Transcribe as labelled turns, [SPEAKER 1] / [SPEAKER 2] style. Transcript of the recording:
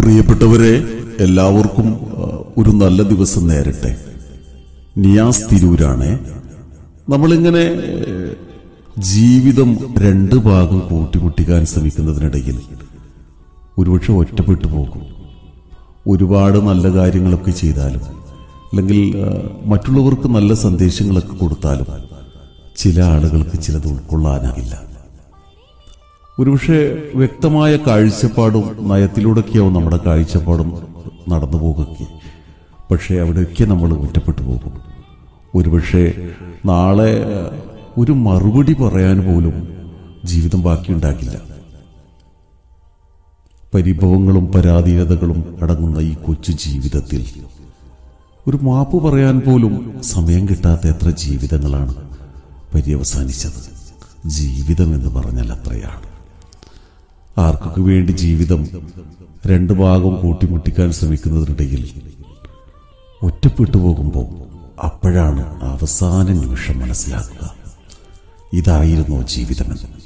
[SPEAKER 1] പ്രിയപ്പെട്ടവരെ എല്ലാവർക്കും ആ, ഒരു നല്ല ദിവസം നേരട്ടെ നിയാസ് തിരൂരാണ് നമ്മളിങ്ങനെ ഏ, ജീവിതം രണ്ട് ഭാഗം കൂട്ടിമുട്ടിക്കാൻ ശ്രമിക്കുന്നതിനിടയിൽ ഒരുപക്ഷെ ഒറ്റപ്പെട്ടു പോകും ഒരുപാട് നല്ല കാര്യങ്ങളൊക്കെ ചെയ്താലും അല്ലെങ്കിൽ ആ, മറ്റുള്ളവർക്ക് നല്ല സന്ദേശങ്ങളൊക്കെ കൊടുത്താലും ചില ആളുകൾക്ക് ചിലത് ഉൾക്കൊള്ളാനാകില്ല ഒരുപക്ഷെ വ്യക്തമായ കാഴ്ചപ്പാടും നയത്തിലൂടെയൊക്കെയാവും നമ്മുടെ കാഴ്ചപ്പാടും നടന്നു പോകുക പക്ഷേ അവിടെയൊക്കെ നമ്മൾ ഒറ്റപ്പെട്ടു പോകും ഒരുപക്ഷെ നാളെ ഒരു മറുപടി പറയാൻ പോലും ജീവിതം ബാക്കിയുണ്ടാക്കില്ല പരിഭവങ്ങളും പരാധീനതകളും അടങ്ങുന്ന ഈ കൊച്ചു ജീവിതത്തിൽ ഒരു മാപ്പ് പറയാൻ പോലും സമയം കിട്ടാത്ത എത്ര ജീവിതങ്ങളാണ് പര്യവസാനിച്ചത് ജീവിതം എന്ന് പറഞ്ഞാൽ അത്രയാണ് ആർക്കൊക്കെ വേണ്ടി ജീവിതം രണ്ട് ഭാഗം കൂട്ടിമുട്ടിക്കാൻ ശ്രമിക്കുന്നതിനിടയിൽ ഒറ്റപ്പെട്ടു പോകുമ്പോൾ അപ്പോഴാണ് അവസാന നിമിഷം മനസ്സിലാക്കുക ഇതായിരുന്നോ ജീവിതമെന്ന്